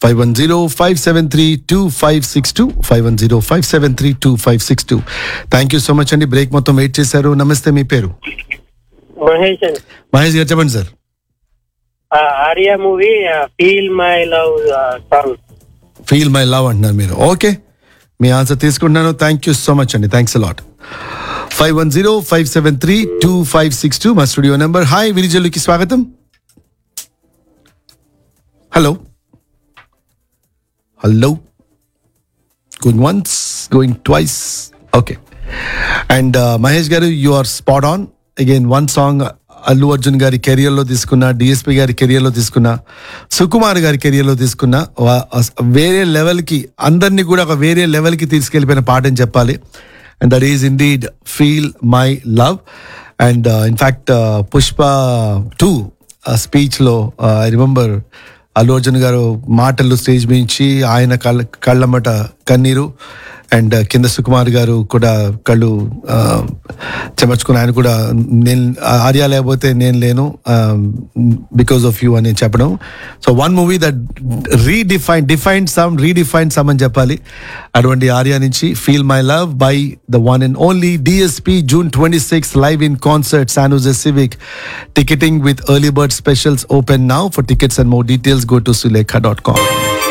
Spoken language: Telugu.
five one zero five seven three two five six two five one zero five seven three two five six two thank you so much అండి బ్రేక్ మొత్తం వెయిట్ చేశారు నమస్తే మీ పేరు మహేష్ అండి మహేష్ గారు చెప్పండి సార్ ఆ Arya movie feel my love song feel my love అంటున్నారు మీరు ఓకే మీ ఆన్సర్ తీసుకుంటున్నాను థ్యాంక్ యూ సో మచ్ అండి thanks a lot five one zero five seven three two five six two మా స్టూడియో నెంబర్ హాయ్ విరిజల్లుకి స్వాగతం hello hello going once going twice okay and Mahesh గారు you are spot on again one song Allu Arjun గారి కెరియర్లో తీసుకున్న డిఎస్పి గారి కెరియర్లో తీసుకున్న సుకుమార్ గారి కెరియర్లో తీసుకున్న వా- అస్- వేరే లెవెల్కి అందరినీ కూడా ఒక వేరే లెవెల్కి తీసుకెళ్ళిపోయిన పాట అని చెప్పాలి and that is indeed feel my love and in fact Pushpa two స్పీచ్లో ఐ రిమెంబర్ అల్లు అర్జున్ గారు మాటలు స్టేజ్ మించి ఆయన కళ్ళ కళ్ళమ్మట కన్నీరు అండ్ కింద సుకుమార్ గారు కూడా కళ్ళు ఆ, చెమర్చుకుని ఆయన కూడా నేను ఆర్యా లేకపోతే నేను లేను బికాస్ ఆఫ్ యూ అని చెప్పడం so one movie that redefine define some redefine some అని చెప్పాలి అటువంటి ఆర్యా నుంచి feel my love by the one and only DSP June twenty six live in concert San Jose civic ticketing with early bird specials open now for tickets and more details go to sulekha.com